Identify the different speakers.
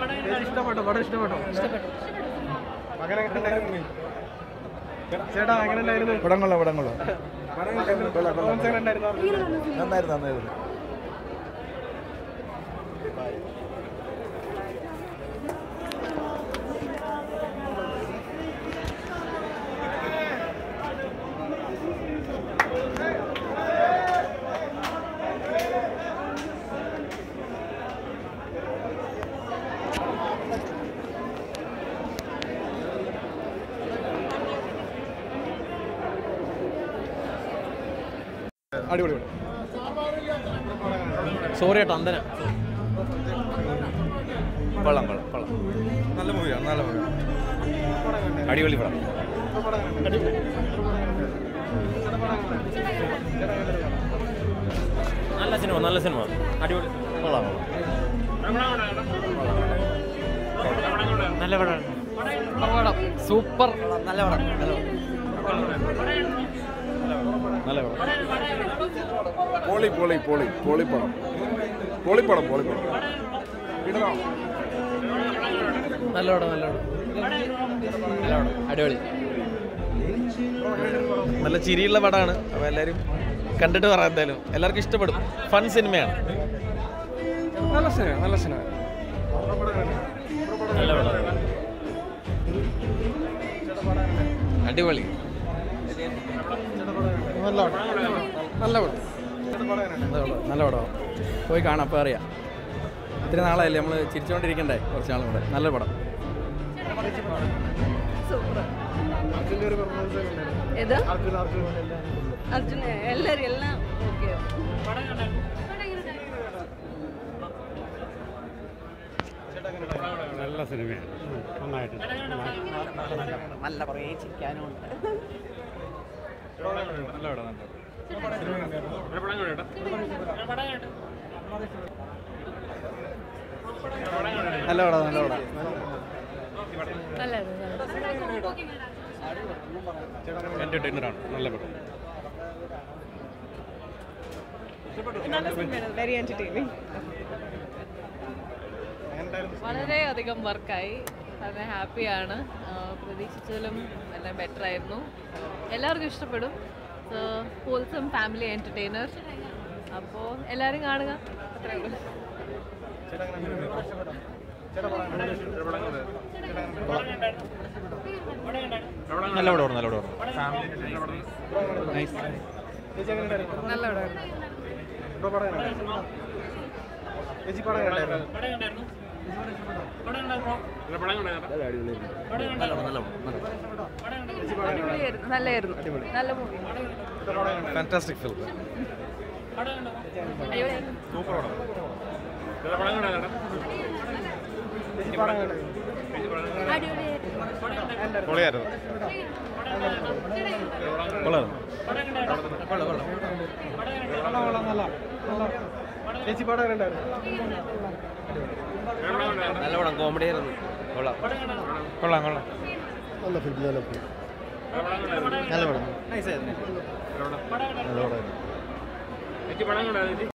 Speaker 1: ഇഷ്ടപ്പെട്ടോ പടം ഇഷ്ടപ്പെട്ടോ മകൻ എങ്ങനെ ഉണ്ടായിരുന്നു? ചേട്ടാ എങ്ങനെ ഉണ്ടായിരുന്നു
Speaker 2: പടം കൊള്ളാം പടം കൊള്ളാം
Speaker 1: Performance എങ്ങനെ ഉണ്ടായിരുന്നു
Speaker 2: നന്നായിരുന്നു നന്നായിരുന്നു
Speaker 1: അടിപൊളി
Speaker 3: സോറി കേട്ടോ അന്തന
Speaker 2: കൊള്ളാം കൊള്ളാം കൊള്ളാം നല്ല മൂവിയാണ് നല്ല മൂവിയാണ് അടിപൊളി പടം
Speaker 3: നല്ല സിനിമ നല്ല സിനിമ അടിപൊളി കൊള്ളാം നല്ല പടം പടം സൂപ്പർ നല്ല പടം നല്ല നല്ല പടം
Speaker 2: പോളി പോളി പോളി പോളി പടം പോളി പടം പോളി പടം
Speaker 3: നല്ല പടം നല്ല പടം നല്ല പടം അടിപൊളി നല്ല ചിരിയുള്ള പടമാണ് അപ്പോൾ എല്ലാവരും കണ്ടിട്ട് പറയാം എന്തായാലും എല്ലാവർക്കും ഇഷ്ടപ്പെടും ഫൺ സിനിമയാണ്
Speaker 1: നല്ല സിനിമ നല്ല സിനിമ
Speaker 3: നല്ല പടം അടിപൊളി
Speaker 1: നല്ല പടം നല്ല പടം
Speaker 4: നല്ല പടം പോയി കാണാം അപ്പോൾ അറിയാം ഇത്ര നാളായില്ലേ നമ്മൾ ചിരിച്ചുകൊണ്ടിരിക്കണ്ടേ കുറച്ച് നാളും കൂടെ നല്ല പടം
Speaker 1: അർജുൻ്റെ ഒരു പെർഫോമൻസ് ഉണ്ടായിരുന്നു
Speaker 5: ഏത്
Speaker 1: അർജുൻ അർജുൻ എല്ലാം
Speaker 5: അർജുന എല്ലാരും എല്ലാം ഓക്കെ
Speaker 6: നല്ല സിനിമയാണ് നന്നായിട്ട്
Speaker 4: നല്ല കുറേ ചിരിക്കാനുണ്ട്
Speaker 1: നല്ല പടം നല്ല പടം
Speaker 6: എൻ്റർടൈനറാണ് നല്ല പടം
Speaker 5: വെരി എന്റർടൈനിങ്
Speaker 7: വളരെയധികം വർക്കായി വളരെ ഹാപ്പിയാണ് പ്രതീക്ഷിച്ചതിലും എല്ലാം ബെറ്റർ ആയിരുന്നു എല്ലാവർക്കും ഇഷ്ടപ്പെടും ഹോൾസം ഫാമിലി എൻ്റർടൈനർ അപ്പോൾ എല്ലാവരും കാണുക അത്രേ ഉള്ളൂ
Speaker 3: നല്ല പടമാണ് നല്ല പടമാണ്
Speaker 1: ചേച്ചി എങ്ങനെ ഉണ്ടായിരുന്നു
Speaker 7: നല്ല പടമാണ്
Speaker 1: ബ്രോ പടം എങ്ങനെ ഉണ്ടായിരുന്നു? ചേച്ചി പടം എങ്ങനെ ഉണ്ടായിരുന്നു ചേച്ചി പടം എങ്ങനെ ഉണ്ടായിരുന്നു?
Speaker 7: നല്ലായിരുന്നു നല്ല മൂവി
Speaker 1: ബ്രോ പടം എങ്ങനെ ഉണ്ടായിരുന്നു?
Speaker 3: ഫാന്റാസ്റ്റിക് ഫിലിം
Speaker 1: ചേച്ചി പടം എങ്ങനെ ഉണ്ടായിരുന്നു?
Speaker 3: പൊളിയായിരുന്നു കൊള്ളാം
Speaker 1: കൊള്ളാം, കൊള്ളാം, നല്ല നല്ല. ചേച്ചി പടം എങ്ങനെ ഉണ്ടായിരുന്നു
Speaker 3: നല്ല പടം കോമഡി ആയിരുന്നു കൊള്ളാം കൊള്ളാം കൊള്ളാം
Speaker 1: നല്ല ഫിലിം നല്ല ഫിലിം
Speaker 3: നല്ല പടം
Speaker 1: നൈസ് ആയിരുന്നു
Speaker 3: നല്ല പടം